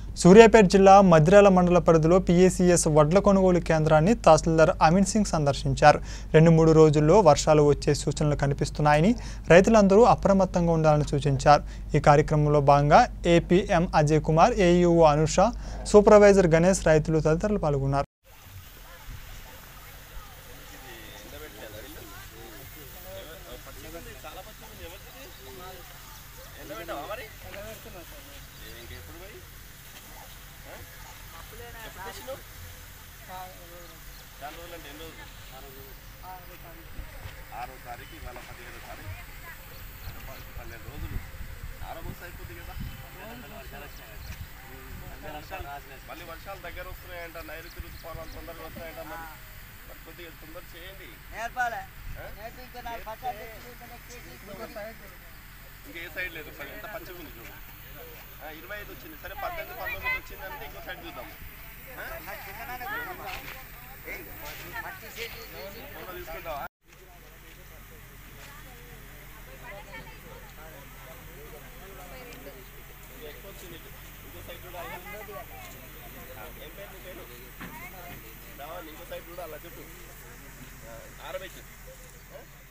సూర్యాపేట జిల్లా మద్రాల మండల పరిధిలో పిఏసిఎస్ వడ్ల కొనుగోలు కేంద్రాన్ని తహసీల్దార్ అమిన్ సింగ్ సందర్శించారు రెండు మూడు రోజుల్లో వర్షాలు వచ్చే సూచనలు కనిపిస్తున్నాయని రైతులందరూ అప్రమత్తంగా ఉండాలని సూచించారు ఈ కార్యక్రమంలో భాగంగా APM Ajay Kumar AEO Anusha supervisor Ganesh రైతులు తదితరులు పాల్గొన్నారు చాలా రోజులు అంటే ఎన్ని రోజులు ఆరో తారీఖు ఇవాళ పదిహేడో తారీఖు అంటే పది- పన్నెండు రోజులు ఆరో బస్సు అయిపోద్ది కదా మళ్ళీ వర్షాలు దగ్గర వస్తున్నాయంట నైరుతి ఋతుపవనాలు తొందరగా వస్తున్నాయంట మరి మరి కొద్దిగా తొందర చేయండి నేర్పాలి నేర్పి ఇంకా నాలుగు పట్టాలు తెచ్చి ఇంకా నెక్స్ట్ చేసి ఇంకా ఏ సైడ్ లేదు సరే ఎంత పచ్చగా ఉంది చూడు ఆ, ఇరవై ఐదు వచ్చింది సరే పద్దెనిమిది పంతొమ్మిది వచ్చింది అంటే ఇంకో సైడ్ చూద్దాము ఆ? నా చిన్ననాన్న కొడుకున్నా. ఏయ్, మట్టి చేసి చేసి ఫోటో తీసుకుంటావా ఇంకా ఎక్కువ వచ్చింది ఇటు. ఇంకో సైడ్ చూడాలి ఏం పేరు నీ పేరు రావాలి ఇంకో సైడ్ చూడాలి చెప్పు ఆ, ఆరబెట్టు ఆ?